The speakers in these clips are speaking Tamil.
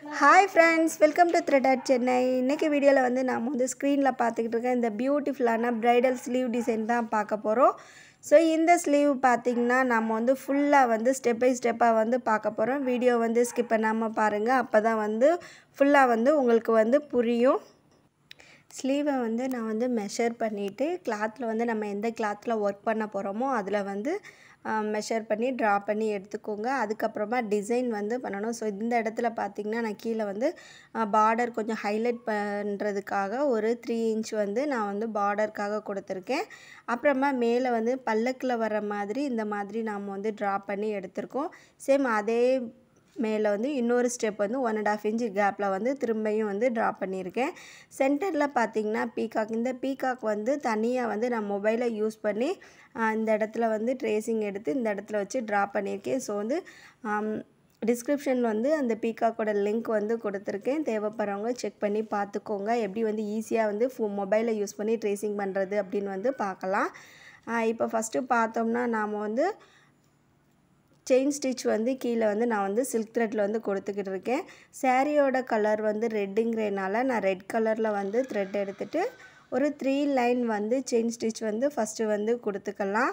hi friends welcome to thread Chennai இன்றைக்கி வீடியோவில் வந்து நாம் வந்து ஸ்க்ரீனில் பார்த்துக்கிட்டு இருக்க இந்த பியூட்டிஃபுல்லான ப்ரைடல் ஸ்லீவ் டிசைன் தான் பார்க்க போகிறோம் ஸோ இந்த ஸ்லீவ் பார்த்திங்கன்னா நம்ம வந்து ஃபுல்லாக வந்து ஸ்டெப் பை ஸ்டெப்பாக வந்து பார்க்க போகிறோம் வீடியோ வந்து ஸ்கிப் பண்ணாமல் பாருங்கள் அப்போ தான் வந்து ஃபுல்லாக வந்து உங்களுக்கு வந்து புரியும் ஸ்லீவை வந்து நான் வந்து மெஷர் பண்ணிவிட்டு கிளாத்தில் வந்து நம்ம எந்த கிளாத்தில் ஒர்க் பண்ண போகிறோமோ அதில் வந்து மெஷர் பண்ணி ட்ரா பண்ணி எடுத்துக்கோங்க அதுக்கப்புறமா டிசைன் வந்து பண்ணணும் ஸோ இந்த இடத்துல பார்த்திங்கன்னா நான் கீழே வந்து பார்டர் கொஞ்சம் ஹைலைட் பண்ணுறதுக்காக ஒரு த்ரீ இன்ச் வந்து நான் வந்து பார்டருக்காக கொடுத்துருக்கேன் அப்புறமா மேலே வந்து பல்லக்கில் வர மாதிரி இந்த மாதிரி நாம் வந்து ட்ரா பண்ணி எடுத்திருக்கோம் சேம் அதே மேலே வந்து இன்னொரு ஸ்டெப் வந்து ஒன் அண்ட் ஆஃப் இன்ச் கேப்பில் வந்து திரும்பியும் வந்து ட்ரா பண்ணியிருக்கேன் சென்டரில் பார்த்தீங்கன்னா பீகாக் இந்த பீகாக் வந்து தனியாக வந்து நான் மொபைலை யூஸ் பண்ணி இந்த இடத்துல வந்து ட்ரேசிங் எடுத்து இந்த இடத்துல வச்சு ட்ரா பண்ணியிருக்கேன் ஸோ வந்து டிஸ்கிரிப்ஷன் வந்து அந்த பீகாக்கோட லிங்க் வந்து கொடுத்துருக்கேன் தேவைப்படுறவங்க செக் பண்ணி பார்த்துக்கோங்க எப்படி வந்து ஈஸியாக வந்து ஃபோ மொபைலை யூஸ் பண்ணி ட்ரேசிங் பண்ணுறது அப்படின்னு வந்து பார்க்கலாம் இப்போ ஃபஸ்ட்டு பார்த்தோம்னா நாம் வந்து செயின் ஸ்டிச் வந்து கீழே வந்து நான் வந்து சில்க் த்ரெட்டில் வந்து கொடுத்துக்கிட்டு இருக்கேன் சாரியோட கலர் வந்து ரெட்டுங்கிறனால நான் ரெட் கலரில் வந்து த்ரெட் எடுத்துகிட்டு ஒரு த்ரீ லைன் வந்து செயின் ஸ்டிச் வந்து ஃபஸ்ட்டு வந்து கொடுத்துக்கலாம்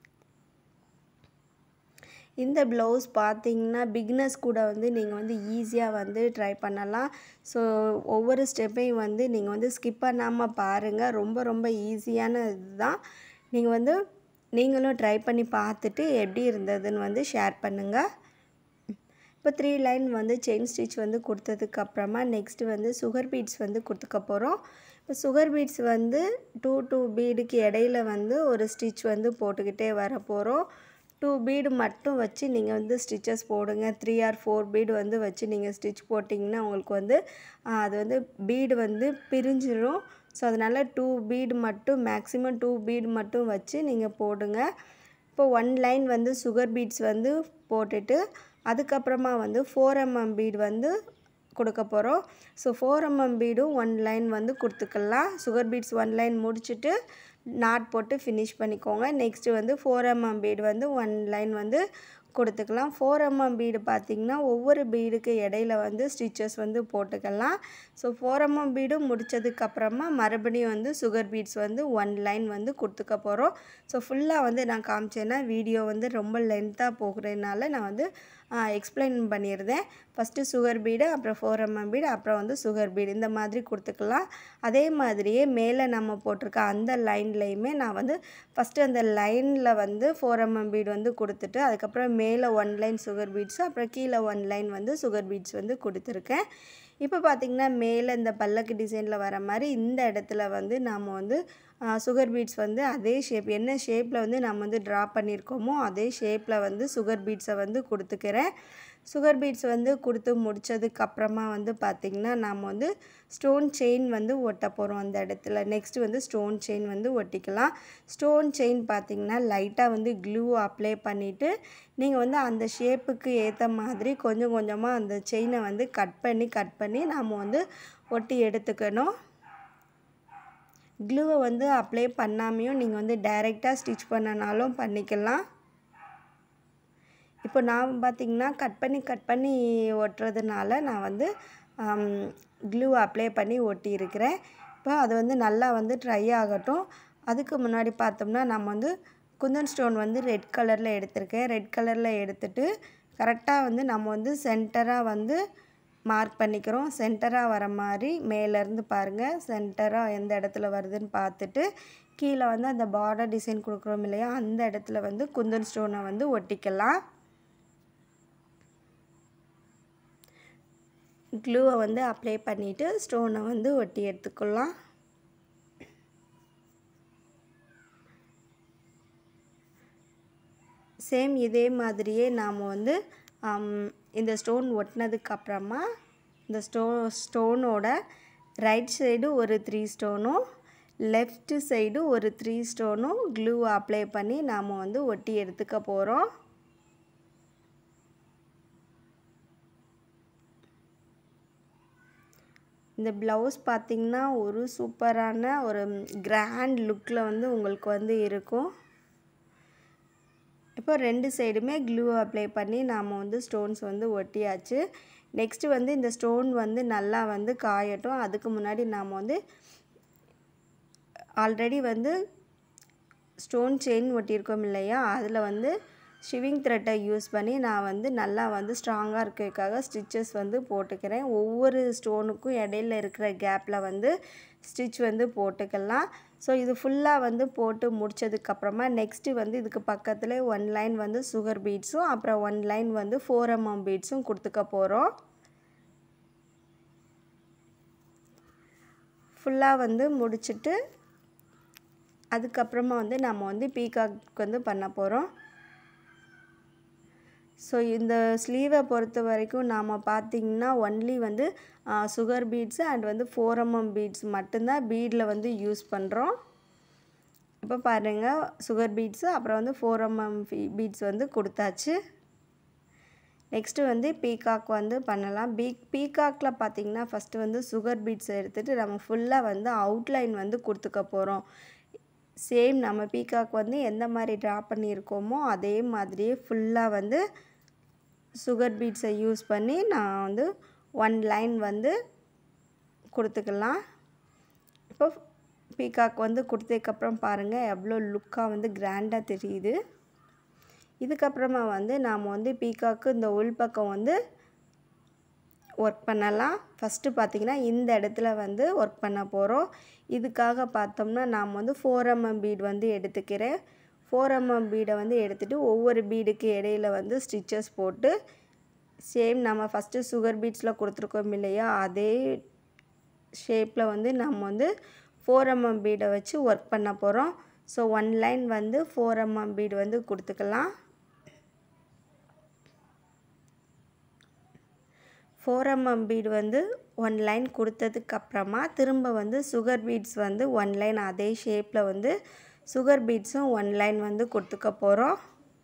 இந்த ப்ளவுஸ் பார்த்தீங்கன்னா பிக்னஸ் கூட வந்து நீங்கள் வந்து ஈஸியாக வந்து ட்ரை பண்ணலாம் ஸோ ஒவ்வொரு ஸ்டெப்பையும் வந்து நீங்கள் வந்து ஸ்கிப் பண்ணாமல் பாருங்கள் ரொம்ப ரொம்ப ஈஸியான இதுதான் நீங்கள் வந்து நீங்களும் ட்ரை பண்ணி பார்த்துட்டு எப்படி இருந்ததுன்னு வந்து ஷேர் பண்ணுங்கள் இப்போ த்ரீ லைன் வந்து செயின் ஸ்டிச் வந்து கொடுத்ததுக்கப்புறமா நெக்ஸ்ட்டு வந்து சுகர் பீட்ஸ் வந்து கொடுத்துக்க போகிறோம் இப்போ சுகர் பீட்ஸ் வந்து டூ டூ பீடுக்கு இடையில வந்து ஒரு ஸ்டிச் வந்து போட்டுக்கிட்டே வர போகிறோம் டூ பீடு மட்டும் வச்சு நீங்கள் வந்து ஸ்டிச்சஸ் போடுங்க த்ரீ ஆர் ஃபோர் பீடு வந்து வச்சு நீங்கள் ஸ்டிச் போட்டிங்கன்னா உங்களுக்கு வந்து அது வந்து பீடு வந்து பிரிஞ்சிடும் ஸோ அதனால் டூ பீடு மட்டும் மேக்ஸிமம் டூ பீடு மட்டும் வச்சு நீங்கள் போடுங்க இப்போ ஒன் லைன் வந்து சுகர் பீட்ஸ் வந்து போட்டுட்டு அதுக்கப்புறமா வந்து ஃபோர் எம்எம் பீடு வந்து கொடுக்க போகிறோம் ஸோ ஃபோர் எம்எம் பீடும் ஒன் லைன் வந்து கொடுத்துக்கலாம் சுகர் பீட்ஸ் ஒன் லைன் முடிச்சுட்டு நாட் போட்டு ஃபினிஷ் பண்ணிக்கோங்க நெக்ஸ்ட்டு வந்து ஃபோர் எம்எம் பீடு வந்து ஒன் லைன் வந்து கொடுத்துக்கலாம் ஃபோர் எம்எம் பீடு பார்த்திங்கன்னா ஒவ்வொரு பீடுக்கு இடையில வந்து ஸ்டிச்சஸ் வந்து போட்டுக்கலாம் ஸோ ஃபோர் எம்எம் பீடு முடித்ததுக்கப்புறமா மறுபடியும் வந்து சுகர் பீட்ஸ் வந்து ஒன் லைன் வந்து கொடுத்துக்க போகிறோம் ஸோ ஃபுல்லாக வந்து நான் காமிச்சேன்னா வீடியோ வந்து ரொம்ப லென்த்தாக போகிறதுனால நான் வந்து எக்ஸ்பிளைன் பண்ணியிருந்தேன் ஃபஸ்ட்டு சுகர் பீடு அப்புறம் ஃபோர் எம்எம் பீடு அப்புறம் வந்து சுகர் பீடு இந்த மாதிரி கொடுத்துக்கலாம் அதே மாதிரியே மேலே நம்ம போட்டிருக்க அந்த லைன்லேயுமே நான் வந்து ஃபஸ்ட்டு அந்த லைனில் வந்து ஃபோர் எம்எம் பீடு வந்து கொடுத்துட்டு அதுக்கப்புறம் மேலே ஒன் லைன் சுகர் பீட்ஸு அப்புறம் கீழே ஒன் லைன் வந்து சுகர் பீட்ஸ் வந்து கொடுத்துருக்கேன் இப்போ பார்த்திங்கன்னா மேலே இந்த பல்லக்கு டிசைனில் வர மாதிரி இந்த இடத்துல வந்து நாம் வந்து சுகர் பீட்ஸ் வந்து அதே ஷேப் என்ன ஷேப்பில் வந்து நம்ம வந்து ட்ரா பண்ணியிருக்கோமோ அதே ஷேப்பில் வந்து சுகர் பீட்ஸை வந்து கொடுத்துக்கிறேன் சுகர் பீட்ஸ் வந்து கொடுத்து முடித்ததுக்கப்புறமா வந்து பார்த்திங்கன்னா நாம் வந்து ஸ்டோன் செயின் வந்து ஒட்ட போகிறோம் அந்த இடத்துல நெக்ஸ்ட்டு வந்து ஸ்டோன் செயின் வந்து ஒட்டிக்கலாம் ஸ்டோன் செயின் பார்த்திங்கன்னா லைட்டாக வந்து க்ளூ அப்ளை பண்ணிவிட்டு நீங்கள் வந்து அந்த ஷேப்புக்கு ஏற்ற மாதிரி கொஞ்சம் கொஞ்சமாக அந்த செயினை வந்து கட் பண்ணி கட் பண்ணி நாம் வந்து ஒட்டி எடுத்துக்கணும் க்ளூவை வந்து அப்ளை பண்ணாமையும் நீங்கள் வந்து டைரெக்டாக ஸ்டிச் பண்ணனாலும் பண்ணிக்கலாம் இப்போ நான் பார்த்திங்கன்னா கட் பண்ணி கட் பண்ணி ஒட்டுறதுனால நான் வந்து க்ளூ அப்ளை பண்ணி ஒட்டியிருக்கிறேன் இப்போ அது வந்து நல்லா வந்து ட்ரை ஆகட்டும் அதுக்கு முன்னாடி பார்த்தோம்னா நம்ம வந்து குந்தன் ஸ்டோன் வந்து ரெட் கலரில் எடுத்திருக்கேன் ரெட் கலரில் எடுத்துகிட்டு கரெக்டாக வந்து நம்ம வந்து சென்டராக வந்து மார்க் பண்ணிக்கிறோம் சென்டராக வர மாதிரி மேலேருந்து பாருங்கள் சென்டராக எந்த இடத்துல வருதுன்னு பார்த்துட்டு கீழே வந்து அந்த பார்டர் டிசைன் கொடுக்குறோம் இல்லையா அந்த இடத்துல வந்து குந்தன் ஸ்டோனை வந்து ஒட்டிக்கலாம் க்ளூவை வந்து அப்ளை பண்ணிவிட்டு ஸ்டோனை வந்து ஒட்டி எடுத்துக்கலாம் சேம் இதே மாதிரியே நாம் வந்து இந்த ஸ்டோன் ஒட்டினதுக்கப்புறமா இந்த ஸ்டோ ஸ்டோனோட ரைட் சைடு ஒரு த்ரீ ஸ்டோனும் லெஃப்ட் சைடு ஒரு த்ரீ ஸ்டோனும் க்ளூ அப்ளை பண்ணி நாம் வந்து ஒட்டி எடுத்துக்க போகிறோம் இந்த ப்ளவுஸ் பார்த்திங்கன்னா ஒரு சூப்பரான ஒரு கிராண்ட் லுக்கில் வந்து உங்களுக்கு வந்து இருக்கும் இப்போ ரெண்டு சைடுமே க்ளூ அப்ளை பண்ணி நாம் வந்து ஸ்டோன்ஸ் வந்து ஒட்டியாச்சு நெக்ஸ்ட்டு வந்து இந்த ஸ்டோன் வந்து நல்லா வந்து காயட்டும் அதுக்கு முன்னாடி நாம் வந்து ஆல்ரெடி வந்து ஸ்டோன் செயின் ஒட்டியிருக்கோம் இல்லையா அதில் வந்து ஷிவிங் த்ரெட்டை யூஸ் பண்ணி நான் வந்து நல்லா வந்து ஸ்ட்ராங்காக இருக்கிறதுக்காக ஸ்டிச்சஸ் வந்து போட்டுக்கிறேன் ஒவ்வொரு ஸ்டோனுக்கும் இடையில இருக்கிற கேப்பில் வந்து ஸ்டிச் வந்து போட்டுக்கலாம் ஸோ இது ஃபுல்லாக வந்து போட்டு முடித்ததுக்கப்புறமா நெக்ஸ்ட்டு வந்து இதுக்கு பக்கத்தில் ஒன் லைன் வந்து சுகர் பீட்ஸும் அப்புறம் ஒன் லைன் வந்து ஃபோர் எம்எம் பீட்ஸும் கொடுத்துக்க போகிறோம் ஃபுல்லாக வந்து முடிச்சுட்டு அதுக்கப்புறமா வந்து நம்ம வந்து பீகாக் வந்து பண்ண போகிறோம் ஸோ இந்த ஸ்லீவை பொறுத்த வரைக்கும் நாம் பார்த்திங்கன்னா ஒன்லி வந்து சுகர் பீட்ஸு அண்ட் வந்து ஃபோர் எம்எம் பீட்ஸ் மட்டும்தான் பீடில் வந்து யூஸ் பண்ணுறோம் இப்போ பாருங்கள் சுகர் பீட்ஸு அப்புறம் வந்து ஃபோர் எம்எம் பீட்ஸ் வந்து கொடுத்தாச்சு நெக்ஸ்ட்டு வந்து பீகாக் வந்து பண்ணலாம் பீ பீகாக்கில் பார்த்திங்கன்னா ஃபஸ்ட்டு வந்து சுகர் பீட்ஸ் எடுத்துகிட்டு நம்ம ஃபுல்லாக வந்து அவுட்லைன் வந்து கொடுத்துக்க போகிறோம் சேம் நம்ம பீகாக் வந்து எந்த மாதிரி ட்ரா பண்ணியிருக்கோமோ அதே மாதிரியே ஃபுல்லாக வந்து சுகர் பீட்ஸை யூஸ் பண்ணி நான் வந்து ஒன் லைன் வந்து கொடுத்துக்கலாம் இப்போ பீகாக் வந்து கொடுத்ததுக்கப்புறம் பாருங்கள் எவ்வளோ லுக்காக வந்து கிராண்டாக தெரியுது இதுக்கப்புறமா வந்து நாம் வந்து பீகாக்கு இந்த உள்பக்கம் வந்து ஒர்க் பண்ணலாம் ஃபஸ்ட்டு பார்த்திங்கன்னா இந்த இடத்துல வந்து ஒர்க் பண்ண போகிறோம் இதுக்காக பார்த்தோம்னா நாம் வந்து ஃபோர் எம்எம் பீட் வந்து எடுத்துக்கிறேன் ஃபோர் எம்எம் பீடை வந்து எடுத்துகிட்டு ஒவ்வொரு பீடுக்கு இடையில வந்து ஸ்டிச்சஸ் போட்டு சேம் நம்ம ஃபஸ்ட்டு சுகர் பீட்ஸில் கொடுத்துருக்கோம் இல்லையா அதே ஷேப்பில் வந்து நம்ம வந்து ஃபோர் எம்எம் பீடை வச்சு ஒர்க் பண்ண போகிறோம் ஸோ ஒன் லைன் வந்து ஃபோர் எம்எம் பீடு வந்து கொடுத்துக்கலாம் ஃபோர் எம்எம் பீடு வந்து ஒன் லைன் கொடுத்ததுக்கப்புறமா திரும்ப வந்து சுகர் பீட்ஸ் வந்து ஒன் லைன் அதே ஷேப்பில் வந்து சுகர் பீட்ஸும் ஒன் லைன் வந்து கொடுத்துக்க போகிறோம்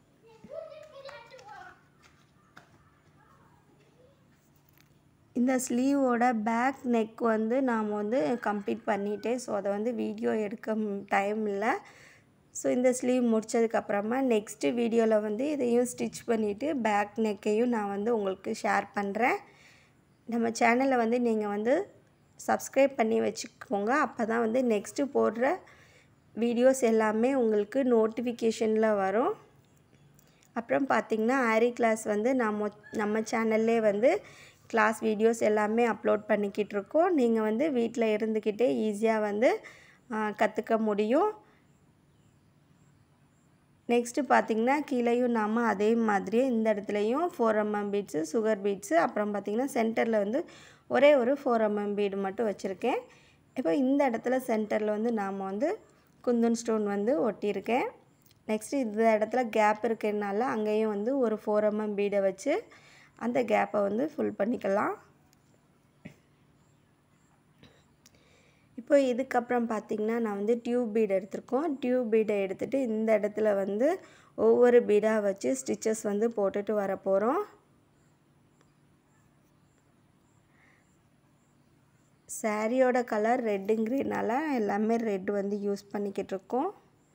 இந்த ஸ்லீவோட பேக் நெக் வந்து நாம் வந்து கம்ப்ளீட் பண்ணிட்டேன் ஸோ அதை வந்து வீடியோ எடுக்க டைம் இல்லை ஸோ இந்த ஸ்லீவ் முடித்ததுக்கப்புறமா நெக்ஸ்ட்டு வீடியோவில் வந்து இதையும் ஸ்டிச் பண்ணிவிட்டு பேக் நெக்கையும் நான் வந்து உங்களுக்கு ஷேர் பண்ணுறேன் நம்ம சேனலை வந்து நீங்கள் வந்து சப்ஸ்கிரைப் பண்ணி வச்சுக்கோங்க அப்போ தான் வந்து நெக்ஸ்ட்டு போடுற வீடியோஸ் எல்லாமே உங்களுக்கு நோட்டிஃபிகேஷனில் வரும் அப்புறம் பார்த்திங்கன்னா ஆரி கிளாஸ் வந்து நம்ம நம்ம சேனல்லே வந்து கிளாஸ் வீடியோஸ் எல்லாமே அப்லோட் பண்ணிக்கிட்டு இருக்கோம் நீங்கள் வந்து வீட்டில் இருந்துக்கிட்டே ஈஸியாக வந்து கற்றுக்க முடியும் நெக்ஸ்ட்டு பார்த்திங்கன்னா கீழேயும் நாம் அதே மாதிரியே இந்த இடத்துலையும் four mm beads sugar beads அப்புறம் பார்த்திங்கன்னா சென்டரில் வந்து ஒரே ஒரு ஃபோர் எம்எம் பீடு மட்டும் வச்சுருக்கேன் இப்போ இந்த இடத்துல சென்டரில் வந்து நாம் வந்து குந்தன் ஸ்டோன் வந்து ஒட்டியிருக்கேன் நெக்ஸ்ட்டு இந்த இடத்துல கேப் இருக்கிறதுனால அங்கேயும் வந்து ஒரு ஃபோர் எம்எம் பீடை வச்சு அந்த கேப்பை வந்து ஃபுல் பண்ணிக்கலாம் இப்போ இதுக்கப்புறம் பார்த்திங்கன்னா நான் வந்து டியூப் பீடு எடுத்திருக்கோம் டியூப் பீடை எடுத்துகிட்டு இந்த இடத்துல வந்து ஒவ்வொரு பீடாக வச்சு ஸ்டிச்சஸ் வந்து போட்டுட்டு வர போகிறோம் சாரியோட கலர் ரெட்டுங்கிறனால எல்லாமே ரெட் வந்து யூஸ் பண்ணிக்கிட்டு இருக்கோம்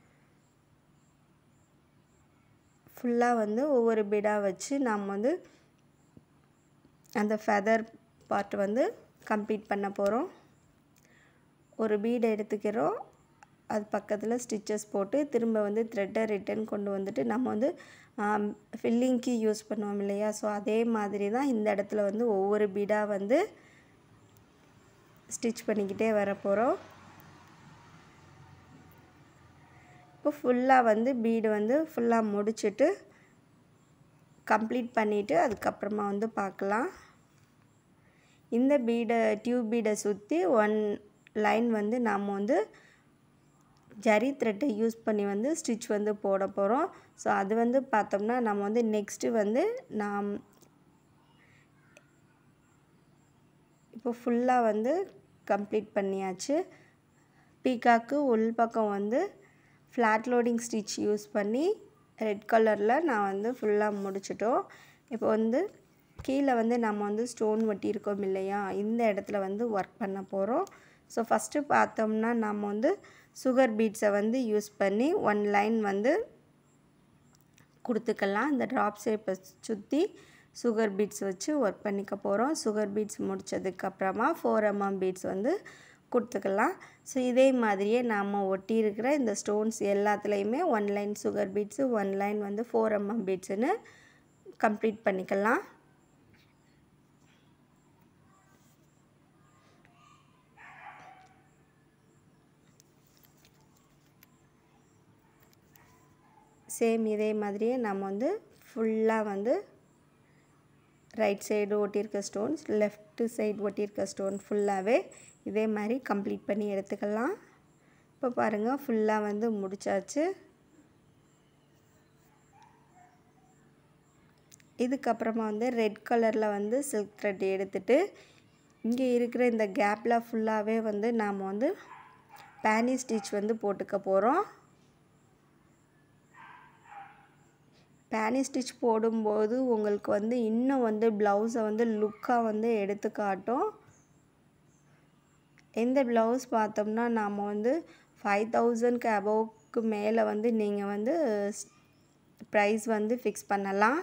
ஃபுல்லாக வந்து ஒவ்வொரு பீடாக வச்சு நாம் வந்து அந்த ஃபெதர் பார்ட் வந்து கம்ப்ளீட் பண்ண போகிறோம் ஒரு பீடை எடுத்துக்கிறோம் அது பக்கத்தில் ஸ்டிச்சஸ் போட்டு திரும்ப வந்து த்ரெட்டை ரிட்டன் கொண்டு வந்துட்டு நம்ம வந்து ஃபில்லிங்க்கு யூஸ் பண்ணுவோம் இல்லையா ஸோ அதே மாதிரி தான் இந்த இடத்துல வந்து ஒவ்வொரு பீடாக வந்து ஸ்டிச் பண்ணிக்கிட்டே வர போகிறோம் இப்போ ஃபுல்லாக வந்து பீடு வந்து ஃபுல்லாக முடிச்சுட்டு கம்ப்ளீட் பண்ணிவிட்டு அதுக்கப்புறமா வந்து பார்க்கலாம் இந்த பீடை டியூப் பீடை சுற்றி ஒன் லைன் வந்து நாம் வந்து ஜரி த்ரெட்டை யூஸ் பண்ணி வந்து ஸ்டிச் வந்து போட போகிறோம் ஸோ அது வந்து பார்த்தோம்னா நம்ம வந்து நெக்ஸ்ட்டு வந்து நாம் இப்போ ஃபுல்லாக வந்து கம்ப்ளீட் பண்ணியாச்சு பீக்காக்கு உள்பக்கம் வந்து ஃப்ளாட் லோடிங் ஸ்டிச் யூஸ் பண்ணி ரெட் கலரில் நான் வந்து ஃபுல்லாக முடிச்சிட்டோம் இப்போ வந்து கீழே வந்து நம்ம வந்து ஸ்டோன் ஒட்டியிருக்கோம் இல்லையா இந்த இடத்துல வந்து ஒர்க் பண்ண போகிறோம் ஸோ ஃபஸ்ட்டு பார்த்தோம்னா நம்ம வந்து சுகர் பீட்ஸை வந்து யூஸ் பண்ணி ஒன் லைன் வந்து கொடுத்துக்கலாம் இந்த ட்ராப் ஷேப்பை சுற்றி சுகர் பீட்ஸ் வச்சு ஒர்க் பண்ணிக்க போகிறோம் சுகர் பீட்ஸ் முடித்ததுக்கப்புறமா ஃபோர் எம்எம் பீட்ஸ் வந்து கொடுத்துக்கலாம் ஸோ இதே மாதிரியே நாம் ஒட்டியிருக்கிற இந்த ஸ்டோன்ஸ் எல்லாத்துலேயுமே one line sugar beads one line வந்து ஃபோர் எம்எம் பீட்ஸுன்னு கம்ப்ளீட் பண்ணிக்கலாம் சேம் இதே மாதிரியே நம்ம வந்து ஃபுல்லாக வந்து ரைட் சைடு ஒட்டியிருக்க ஸ்டோன்ஸ் லெஃப்ட்டு சைடு ஒட்டியிருக்க ஸ்டோன் ஃபுல்லாகவே இதே மாதிரி கம்ப்ளீட் பண்ணி எடுத்துக்கலாம் இப்போ பாருங்கள் ஃபுல்லாக வந்து முடிச்சாச்சு இதுக்கப்புறமா வந்து ரெட் கலரில் வந்து சில்க் த்ரெட் எடுத்துகிட்டு இங்கே இருக்கிற இந்த கேப்பில் ஃபுல்லாகவே வந்து நாம் வந்து பேனி ஸ்டிச் வந்து போட்டுக்க போகிறோம் பேனி ஸ்டிச் போடும்போது உங்களுக்கு வந்து இன்னும் வந்து ப்ளவுஸை வந்து லுக்காக வந்து எடுத்து காட்டும் எந்த ப்ளவுஸ் பார்த்தோம்னா நாம் வந்து ஃபைவ் தௌசண்ட்க்கு அபோவ்க்கு மேலே வந்து நீங்கள் வந்து ப்ரைஸ் வந்து ஃபிக்ஸ் பண்ணலாம்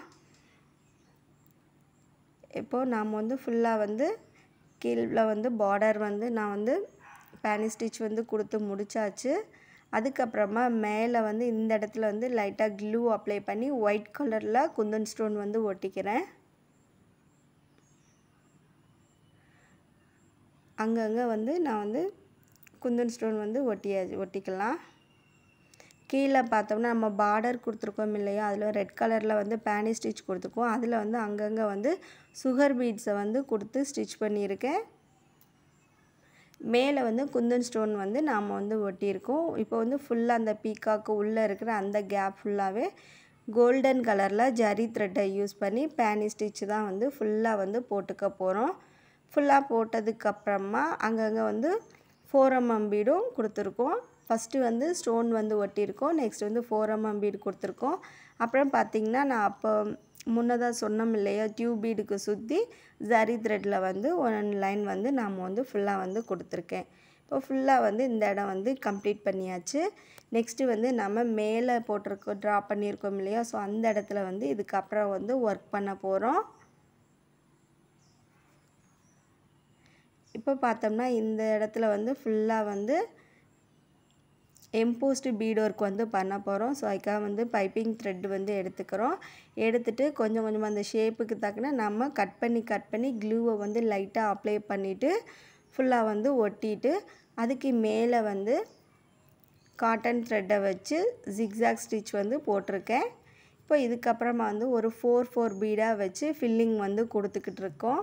இப்போது நாம் வந்து ஃபுல்லாக வந்து கீழே வந்து பார்டர் வந்து நான் வந்து பேனி ஸ்டிச் வந்து கொடுத்து முடித்தாச்சு அதுக்கப்புறமா மேலே வந்து இந்த இடத்துல வந்து லைட்டாக க்ளூ அப்ளை பண்ணி ஒயிட் கலரில் குந்தன் ஸ்டோன் வந்து ஒட்டிக்கிறேன் அங்கங்கே வந்து நான் வந்து குந்தன் ஸ்டோன் வந்து ஒட்டியா ஒட்டிக்கலாம் கீழே பார்த்தோம்னா நம்ம பார்டர் கொடுத்துருக்கோம் இல்லையா அதில் ரெட் கலரில் வந்து பேனி ஸ்டிச் கொடுத்துருக்கோம் அதில் வந்து அங்கங்கே வந்து சுகர் பீட்ஸை வந்து கொடுத்து ஸ்டிச் பண்ணியிருக்கேன் மேலே வந்து குந்தன் ஸ்டோன் வந்து நாம் வந்து ஒட்டியிருக்கோம் இப்போ வந்து ஃபுல்லாக அந்த பீக்காக்கு உள்ளே இருக்கிற அந்த கேப் ஃபுல்லாகவே கோல்டன் கலரில் ஜரி த்ரெட்டை யூஸ் பண்ணி பேனி ஸ்டிச் தான் வந்து ஃபுல்லாக வந்து போட்டுக்க போகிறோம் ஃபுல்லாக போட்டதுக்கப்புறமா அங்கங்கே வந்து ஃபோர் எம்எம் பீடும் கொடுத்துருக்கோம் ஃபஸ்ட்டு வந்து ஸ்டோன் வந்து ஒட்டியிருக்கோம் நெக்ஸ்ட் வந்து ஃபோர் எம்எம் பீடு கொடுத்துருக்கோம் அப்புறம் பார்த்திங்கன்னா நான் அப்போ முன்னதாக சொன்னோம் இல்லையா டியூப் பீடுக்கு சுற்றி ஜரி த்ரெட்டில் வந்து ஒன் லைன் வந்து நாம் வந்து ஃபுல்லாக வந்து கொடுத்துருக்கேன் இப்போ ஃபுல்லாக வந்து இந்த இடம் வந்து கம்ப்ளீட் பண்ணியாச்சு நெக்ஸ்ட்டு வந்து நம்ம மேலே போட்டிருக்கோம் ட்ரா பண்ணியிருக்கோம் இல்லையா ஸோ அந்த இடத்துல வந்து இதுக்கப்புறம் வந்து ஒர்க் பண்ண போகிறோம் இப்போ பார்த்தோம்னா இந்த இடத்துல வந்து ஃபுல்லாக வந்து எம்போஸ்டு பீட் ஒர்க் வந்து பண்ண போகிறோம் ஸோ அதுக்காக வந்து பைப்பிங் த்ரெட் வந்து எடுத்துக்கிறோம் எடுத்துகிட்டு கொஞ்சம் கொஞ்சமாக அந்த ஷேப்புக்கு தக்கன நம்ம கட் பண்ணி கட் பண்ணி க்ளூவை வந்து லைட்டாக அப்ளை பண்ணிவிட்டு ஃபுல்லாக வந்து ஒட்டிட்டு அதுக்கு மேலே வந்து காட்டன் த்ரெட்டை வச்சு ஜிக்ஸாக் ஸ்டிச் வந்து போட்டிருக்கேன் இப்போ இதுக்கப்புறமா வந்து ஒரு ஃபோர் ஃபோர் பீடாக வச்சு ஃபில்லிங் வந்து கொடுத்துக்கிட்டு இருக்கோம்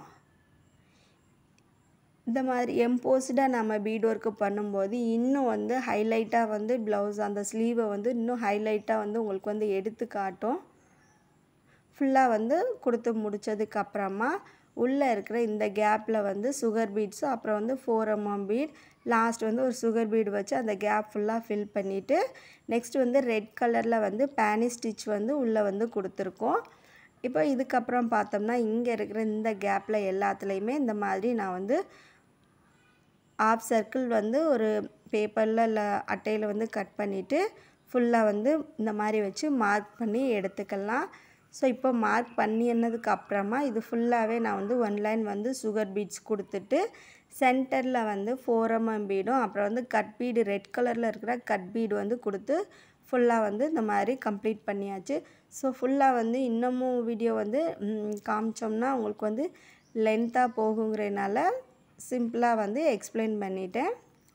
இந்த மாதிரி எம்போஸ்டாக நம்ம பீட் ஒர்க்கு பண்ணும்போது இன்னும் வந்து ஹைலைட்டாக வந்து ப்ளவுஸ் அந்த ஸ்லீவை வந்து இன்னும் ஹைலைட்டாக வந்து உங்களுக்கு வந்து எடுத்து காட்டும் ஃபுல்லாக வந்து கொடுத்து முடித்ததுக்கப்புறமா உள்ளே இருக்கிற இந்த கேப்பில் வந்து சுகர் பீட்ஸும் அப்புறம் வந்து ஃபோர் எம்எம் பீட் லாஸ்ட் வந்து ஒரு சுகர் பீட் வச்சு அந்த கேப் ஃபுல்லாக ஃபில் பண்ணிவிட்டு நெக்ஸ்ட் வந்து ரெட் கலரில் வந்து பேனி ஸ்டிச் வந்து உள்ளே வந்து கொடுத்துருக்கோம் இப்போ இதுக்கப்புறம் பார்த்தோம்னா இங்கே இருக்கிற இந்த கேப்பில் எல்லாத்துலேயுமே இந்த மாதிரி நான் வந்து ஆஃப் சர்க்கிள் வந்து ஒரு பேப்பரில் இல்லை அட்டையில் வந்து கட் பண்ணிவிட்டு ஃபுல்லாக வந்து இந்த மாதிரி வச்சு மார்க் பண்ணி எடுத்துக்கலாம் ஸோ இப்போ மார்க் பண்ணினதுக்கு அப்புறமா இது ஃபுல்லாகவே நான் வந்து ஒன் லைன் வந்து சுகர் பீட்ஸ் கொடுத்துட்டு சென்டரில் வந்து ஃபோர் எம்எம் பீடும் அப்புறம் வந்து கட் பீடு ரெட் கலரில் இருக்கிற கட் பீடு வந்து கொடுத்து ஃபுல்லாக வந்து இந்த மாதிரி கம்ப்ளீட் பண்ணியாச்சு ஸோ ஃபுல்லாக வந்து இன்னமும் வீடியோ வந்து காமிச்சோம்னா உங்களுக்கு வந்து லென்த்தாக போகுங்கிறனால சிம்பிளாக வந்து எக்ஸ்பிளைன் பண்ணிட்டேன்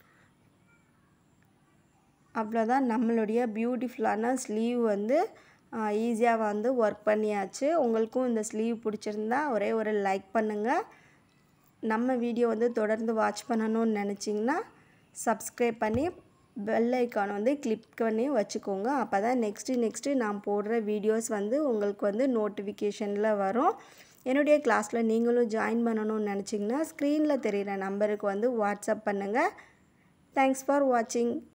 அவ்வளோதான் நம்மளுடைய பியூட்டிஃபுல்லான ஸ்லீவ் வந்து ஈஸியாக வந்து ஒர்க் பண்ணியாச்சு உங்களுக்கும் இந்த ஸ்லீவ் பிடிச்சிருந்தா ஒரே ஒரு லைக் பண்ணுங்கள் நம்ம வீடியோ வந்து தொடர்ந்து வாட்ச் பண்ணணும்னு நினச்சிங்கன்னா சப்ஸ்கிரைப் பண்ணி பெல் ஐக்கான் வந்து கிளிக் பண்ணி வச்சுக்கோங்க அப்போ தான் நெக்ஸ்ட்டு நெக்ஸ்ட்டு நான் போடுற வீடியோஸ் வந்து உங்களுக்கு வந்து நோட்டிஃபிகேஷனில் வரும் என்னுடைய கிளாஸில் நீங்களும் ஜாயின் பண்ணணும்னு நினச்சிங்கன்னா ஸ்க்ரீனில் தெரிகிற நம்பருக்கு வந்து வாட்ஸ்அப் பண்ணுங்கள் தேங்க்ஸ் ஃபார் வாட்சிங்